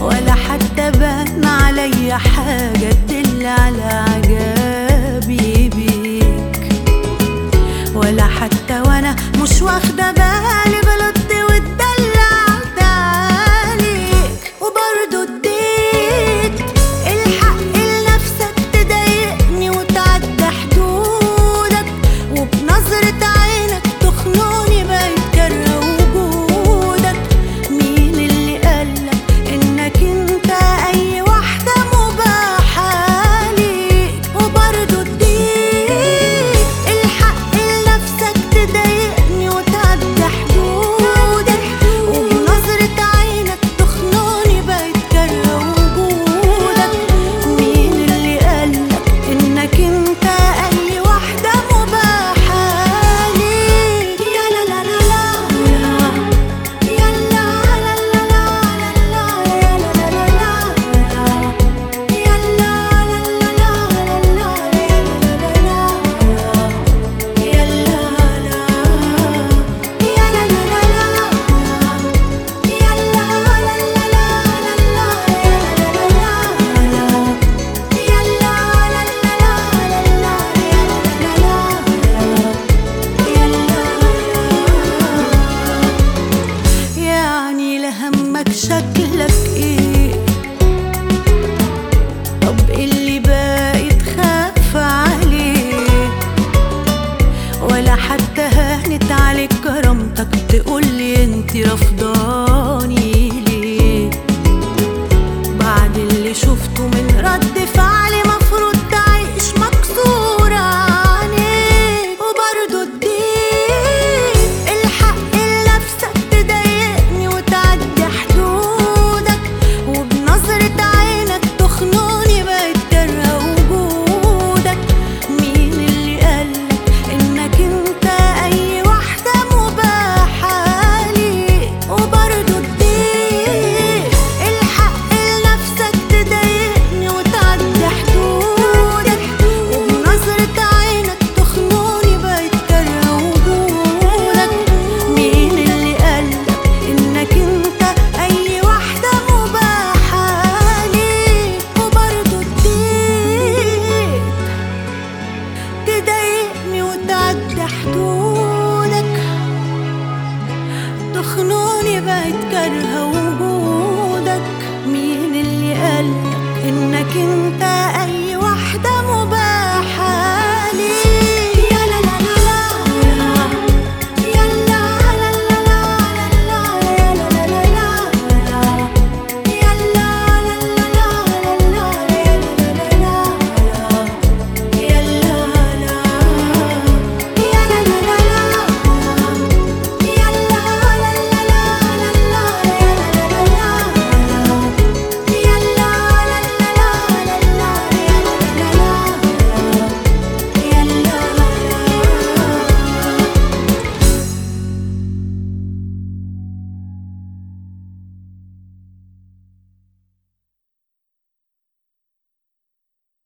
ولا حتى بان عليا حاجة تدل على عجبي بيك ولا حتى وانا مش واخدة بالي غلطت واتدلعت عليك وبرضه اديت الحق لنفسك تضايقني وتعدى حدودك وبنظرة عينك تخنقني بقيت كاره وجودك مين اللي قالك انك انت اي واحدة مباحة ليك وبرضه اديت الحق لنفسك تضايقني وتعدى حدودك وبنظرة عينك تخنقني بقيت كاره وجودك مين اللي قالك انك انت اي واحدة مباحة ليك يا لا لا لا لا يا لا لا لا لا لا يا لا لا لا يا لا لا لا لا يا لا لا يا لا لا يا لا لا لا يا لا لا لا يعني لهمك شكلك ايه طب اللي باقي تخاف عليه ولا حتى هانت عليك كرامتك تقولي انت رفضاني